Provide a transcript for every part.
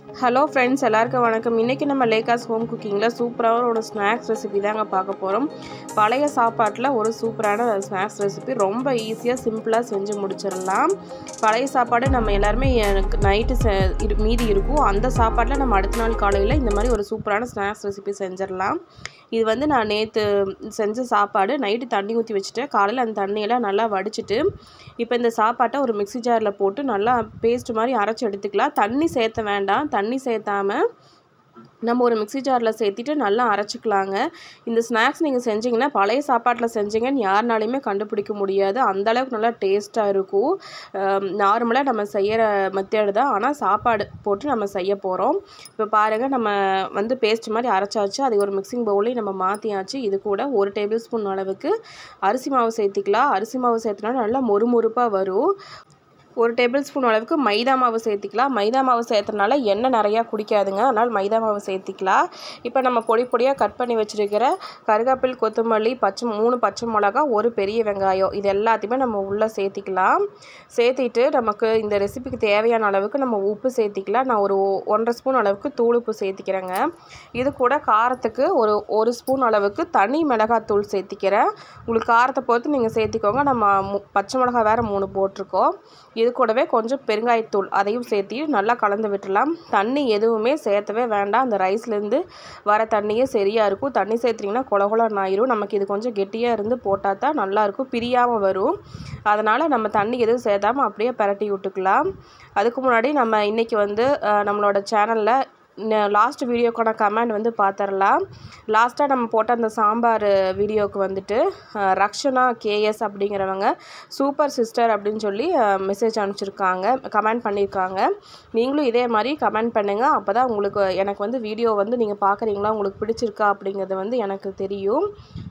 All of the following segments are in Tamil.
ஹலோ ஃப்ரெண்ட்ஸ் எல்லாருக்கும் வணக்கம் இன்றைக்கி நம்ம லேகாஸ் ஹோம் குக்கிங்கில் சூப்பரான ஒரு ஸ்நாக்ஸ் ரெசிபி தாங்க பார்க்க போகிறோம் பழைய சாப்பாட்டில் ஒரு சூப்பரான ஸ்நாக்ஸ் ரெசிபி ரொம்ப ஈஸியாக சிம்பிளாக செஞ்சு முடிச்சிடலாம் பழைய சாப்பாடு நம்ம எல்லாருமே எனக்கு நைட்டு செ இரு மீதி இருக்கும் அந்த சாப்பாட்டில் நம்ம அடுத்த நாள் காலையில் இந்த மாதிரி ஒரு சூப்பரான ஸ்நாக்ஸ் ரெசிபி செஞ்சிடலாம் இது வந்து நான் நேற்று செஞ்ச சாப்பாடு நைட்டு தண்ணி ஊற்றி வச்சுட்டேன் காலையில் அந்த தண்ணியெல்லாம் நல்லா வடிச்சிட்டு இப்போ இந்த சாப்பாட்டை ஒரு மிக்ஸி ஜாரில் போட்டு நல்லா பேஸ்ட் மாதிரி அரைச்சி எடுத்துக்கலாம் தண்ணி சேர்த்த வேண்டாம் தண்ணி சேர்த்தாம நம்ம ஒரு மிக்ஸி ஜாரில் சேர்த்திட்டு நல்லா அரைச்சிக்கலாங்க இந்த ஸ்நாக்ஸ் நீங்கள் செஞ்சீங்கன்னா பழைய சாப்பாட்டில் செஞ்சீங்கன்னு யாருனாலையுமே கண்டுபிடிக்க முடியாது அந்தளவுக்கு நல்லா டேஸ்ட்டாக இருக்கும் நார்மலாக நம்ம செய்கிற மெத்தேடு தான் ஆனால் சாப்பாடு போட்டு நம்ம செய்ய போகிறோம் இப்போ பாருங்கள் நம்ம வந்து பேஸ்ட் மாதிரி அரைச்சாச்சு அது ஒரு மிக்சிங் பவுலையும் நம்ம மாற்றியாச்சு இது கூட ஒரு டேபிள் ஸ்பூன் அளவுக்கு அரிசி மாவு சேர்த்திக்கலாம் அரிசி மாவு சேர்த்துனா நல்லா மொறுமொறுப்பாக வரும் ஒரு டேபிள் ஸ்பூன் அளவுக்கு மைதா மாவு சேர்த்திக்கலாம் மைதா மாவு சேர்த்தனால எண்ணெய் நிறையா குடிக்காதுங்க அதனால் மைதா மாவு சேர்த்திக்கலாம் இப்போ நம்ம பொடி பொடியாக கட் பண்ணி வச்சுருக்கிற கருகாப்பில் கொத்தமல்லி பச்சை மூணு பச்சை மிளகா ஒரு பெரிய வெங்காயம் இது எல்லாத்தையுமே நம்ம உள்ளே சேர்த்திக்கலாம் சேர்த்திட்டு நமக்கு இந்த ரெசிபிக்கு தேவையான அளவுக்கு நம்ம உப்பு சேர்த்திக்கலாம் நான் ஒரு ஒன்றரை ஸ்பூன் அளவுக்கு தூள் உப்பு சேர்த்திக்கிறேங்க இது கூட காரத்துக்கு ஒரு ஒரு ஸ்பூன் அளவுக்கு தனி மிளகாத்தூள் சேர்த்திக்கிறேன் உங்களுக்கு காரத்தை பொறுத்து நீங்கள் சேர்த்திக்கோங்க நம்ம பச்சை மிளகா வேறு மூணு போட்டிருக்கோம் இது கூடவே கொஞ்சம் பெருங்காயத்தூள் அதையும் சேர்த்தி நல்லா கலந்து விட்டுடலாம் தண்ணி எதுவுமே சேர்த்தவே வேண்டாம் அந்த ரைஸ்லேருந்து வர தண்ணியே சரியாக இருக்கும் தண்ணி சேர்த்திங்கன்னா கொல கொலன்னு ஆயிரும் நமக்கு இது கொஞ்சம் கெட்டியாக இருந்து போட்டால் தான் நல்லாயிருக்கும் பிரியாமல் வரும் அதனால் நம்ம தண்ணி எதுவும் சேர்த்தாமல் அப்படியே பரட்டி விட்டுக்கலாம் அதுக்கு முன்னாடி நம்ம இன்றைக்கி வந்து நம்மளோட சேனலில் லாஸ்ட் வீடியோக்கான கமெண்ட் வந்து பார்த்துடலாம் லாஸ்ட்டாக நம்ம போட்ட அந்த சாம்பார் வீடியோவுக்கு வந்துட்டு ரக்ஷனா கேஎஸ் அப்படிங்கிறவங்க சூப்பர் சிஸ்டர் அப்படின்னு சொல்லி மெசேஜ் அனுப்பிச்சிருக்காங்க கமெண்ட் பண்ணியிருக்காங்க நீங்களும் இதே மாதிரி கமெண்ட் பண்ணுங்கள் அப்போ தான் உங்களுக்கு எனக்கு வந்து வீடியோ வந்து நீங்கள் பார்க்குறீங்களா உங்களுக்கு பிடிச்சிருக்கா அப்படிங்கிறது வந்து எனக்கு தெரியும்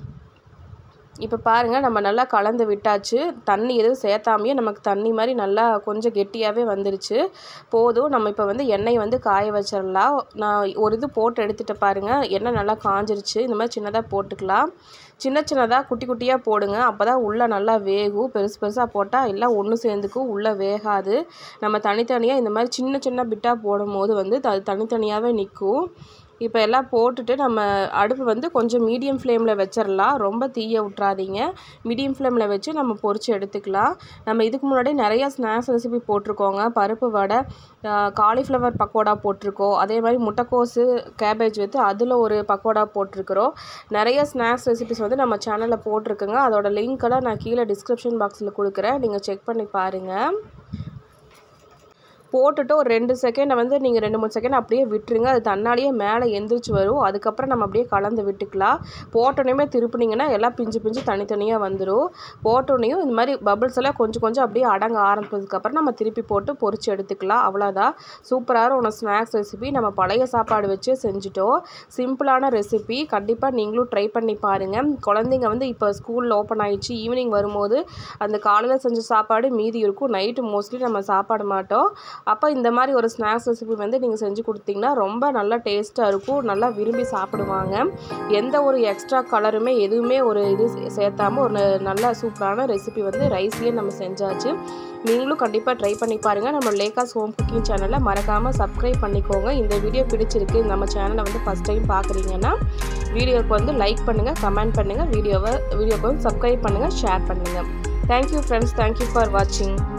இப்போ பாருங்கள் நம்ம நல்லா கலந்து விட்டாச்சு தண்ணி எதுவும் சேர்த்தாமையே நமக்கு தண்ணி மாதிரி நல்லா கொஞ்சம் கெட்டியாகவே வந்துருச்சு போதும் நம்ம இப்போ வந்து எண்ணெய் வந்து காய வச்சிடலாம் நான் ஒரு இது போட்டு எடுத்துகிட்டு பாருங்கள் எண்ணெய் நல்லா காஞ்சிருச்சு இந்த மாதிரி சின்னதாக போட்டுக்கலாம் சின்ன சின்னதாக குட்டி குட்டியாக போடுங்க அப்போ தான் உள்ளே நல்லா வேகும் பெருசு பெருசாக போட்டால் எல்லாம் ஒன்று சேர்ந்துக்கும் உள்ளே வேகாது நம்ம தனித்தனியாக இந்த மாதிரி சின்ன சின்ன பிட்டாக போடும் போது வந்து அது தனித்தனியாகவே நிற்கும் இப்போ எல்லாம் போட்டுட்டு நம்ம அடுப்பு வந்து கொஞ்சம் மீடியம் ஃப்ளேமில் வச்சிடலாம் ரொம்ப தீய விட்றாதீங்க மீடியம் ஃப்ளேமில் வச்சு நம்ம பொரித்து எடுத்துக்கலாம் நம்ம இதுக்கு முன்னாடி நிறையா ஸ்நாக்ஸ் ரெசிபி போட்டிருக்கோங்க பருப்பு வடை காலிஃப்ளவர் பக்கோடா போட்டிருக்கோம் அதே மாதிரி முட்டைக்கோஸு கேபேஜ் வைத்து அதில் ஒரு பக்கோடா போட்டிருக்கிறோம் நிறைய ஸ்நாக்ஸ் ரெசிபிஸ் வந்து நம்ம சேனலில் போட்டிருக்குங்க அதோட லிங்க்கெல்லாம் நான் கீழே டிஸ்கிரிப்ஷன் பாக்ஸில் கொடுக்குறேன் நீங்கள் செக் பண்ணி பாருங்கள் போட்டுட்டு ஒரு ரெண்டு செகண்டை வந்து நீங்கள் ரெண்டு மூணு செகண்ட் அப்படியே விட்டுருங்க அது தன்னாலேயே மேலே எந்திரிச்சு வரும் அதுக்கப்புறம் நம்ம அப்படியே கலந்து விட்டுக்கலாம் போட்டோன்னே திருப்பினீங்கன்னா எல்லாம் பிஞ்சு பிஞ்சு தனித்தனியாக வந்துடும் போட்டோன்னையும் இந்த மாதிரி பபிள்ஸ் எல்லாம் கொஞ்சம் கொஞ்சம் அப்படியே அடங்க ஆரம்பிச்சதுக்கப்புறம் நம்ம திருப்பி போட்டு பொரிச்சு எடுத்துக்கலாம் அவ்வளோதான் சூப்பரான ஒன்று ஸ்நாக்ஸ் ரெசிபி நம்ம பழைய சாப்பாடு வச்சு செஞ்சுட்டோம் சிம்பிளான ரெசிபி கண்டிப்பாக நீங்களும் ட்ரை பண்ணி பாருங்கள் குழந்தைங்க வந்து இப்போ ஸ்கூலில் ஓப்பன் ஆயிடுச்சு ஈவினிங் வரும்போது அந்த காலையில் செஞ்ச சாப்பாடு மீதி இருக்கும் நைட்டு மோஸ்ட்லி நம்ம சாப்பாட மாட்டோம் அப்போ இந்த மாதிரி ஒரு ஸ்நாக்ஸ் ரெசிபி வந்து நீங்கள் செஞ்சு கொடுத்தீங்கன்னா ரொம்ப நல்லா டேஸ்ட்டாக இருக்கும் நல்லா விரும்பி சாப்பிடுவாங்க எந்த ஒரு எக்ஸ்ட்ரா கலருமே எதுவுமே ஒரு இது சேர்த்தாமல் ஒரு நல்ல சூப்பரான ரெசிபி வந்து ரைஸ்லேயே நம்ம செஞ்சாச்சு நீங்களும் கண்டிப்பாக ட்ரை பண்ணி பாருங்கள் நம்ம லேகாஸ் ஹோம் குக்கிங் சேனலை மறக்காமல் சப்ஸ்கிரைப் பண்ணிக்கோங்க இந்த வீடியோ பிடிச்சிருக்கு நம்ம சேனலை வந்து ஃபஸ்ட் டைம் பார்க்குறீங்கன்னா வீடியோவுக்கு வந்து லைக் பண்ணுங்கள் கமெண்ட் பண்ணுங்கள் வீடியோவை வீடியோக்கு வந்து சப்ஸ்கிரைப் பண்ணுங்கள் ஷேர் பண்ணுங்கள் தேங்க்யூ ஃப்ரெண்ட்ஸ் தேங்க்யூ ஃபார் வாட்சிங்